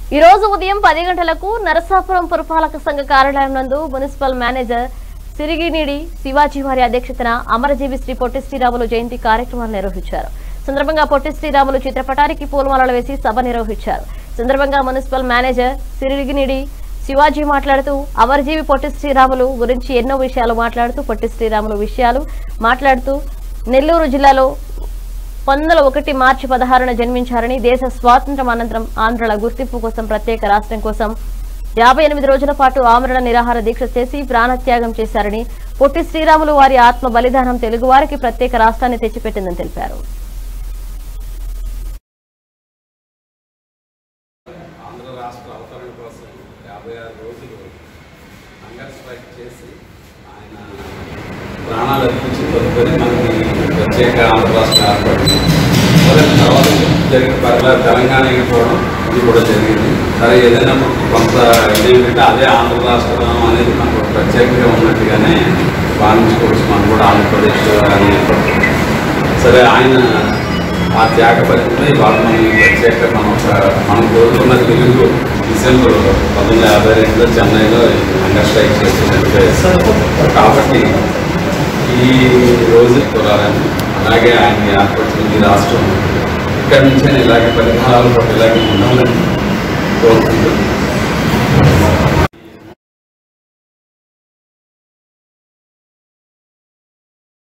ఈ రోజు ఉదయం పది గంటలకు నరసాపురం పురపాలక సంఘ కార్యాలయం నందు మున్సిపల్ మేనేజర్ సిరిగినిడి శివాజీ వారి అధ్యక్షతన అమరజీవి శ్రీ పొట్టి శ్రీరాములు జయంతి కార్యక్రమాలు నిర్వహించారు సందర్భంగా పొట్టి శ్రీరాములు చిత్రపటానికి పూలమాలలు వేసి సభ నిర్వహించారు సందర్భంగా మున్సిపల్ మేనేజర్ సిరిగినిడి శివాజీ మాట్లాడుతూ అమరజీవి పొట్టి శ్రీరాములు గురించి ఎన్నో విషయాలు మాట్లాడుతూ పొట్టి శ్రీరాములు విషయాలు మాట్లాడుతూ నెల్లూరు జిల్లాలో పంతొమ్మిది ఒకటి మార్చి పదహారున జన్మించారని దేశ స్వాతంత్ర్యం అనంతరం ఆంధ్రుల గుర్తింపు కోసం ప్రత్యేక రాష్ట్రం కోసం యాభై ఎనిమిది రోజుల పాటు ఆమరణ నిరాహార దీక్ష చేసి ప్రాణత్యాగం చేశారని పొట్టి శ్రీరాములు వారి ఆత్మ బలిదానం తెలుగువారికి ప్రత్యేక రాష్ట్రాన్ని తెచ్చిపెట్టిందని తెలిపారు ఆంధ్ర రాష్ట్ర అవతరణ కోసం యాభై ఆరు రోజులు హంగర్ స్ట్రైక్ చేసి ఆయన ప్రాణాలు అర్పించి తదుపరి మనకి ప్రత్యేక ఆంధ్ర రాష్ట్రం ఏర్పడింది మరి తర్వాత జరిగిన పర్ల తెలంగాణ అయిపోవడం ఇది కూడా జరిగింది సరే ఏదైనా కొంత ఇదేంటంటే అదే ఆంధ్ర రాష్ట్రం అనేది మనకు ప్రత్యేకంగా ఉన్నట్టుగానే భావించుకోవచ్చు మనం కూడా ఆంధ్రప్రదేశ్ అని ఏర్పడుతుంది సరే ఆయన ఆ త్యాగ ఫలితమే ఇవాళ మనం ఈ ప్రత్యేక మనం ఒక- మనం కోరుకున్న తెలుగు డిసెంబర్ పంతొమ్మిది వందల యాభై రెండులో చెన్నైలో హంగర్ స్ట్రైక్ చేసినట్టు కాబట్టి ఈ రోజు కురాలని అలాగే ఆయన ఏర్పడుతుంది ఈ రాష్ట్రం ఇక్కడి నుంచే ఇలాగే పరిహారాలు ఇలాగే ఉండాలని కోరుకుంటున్నాను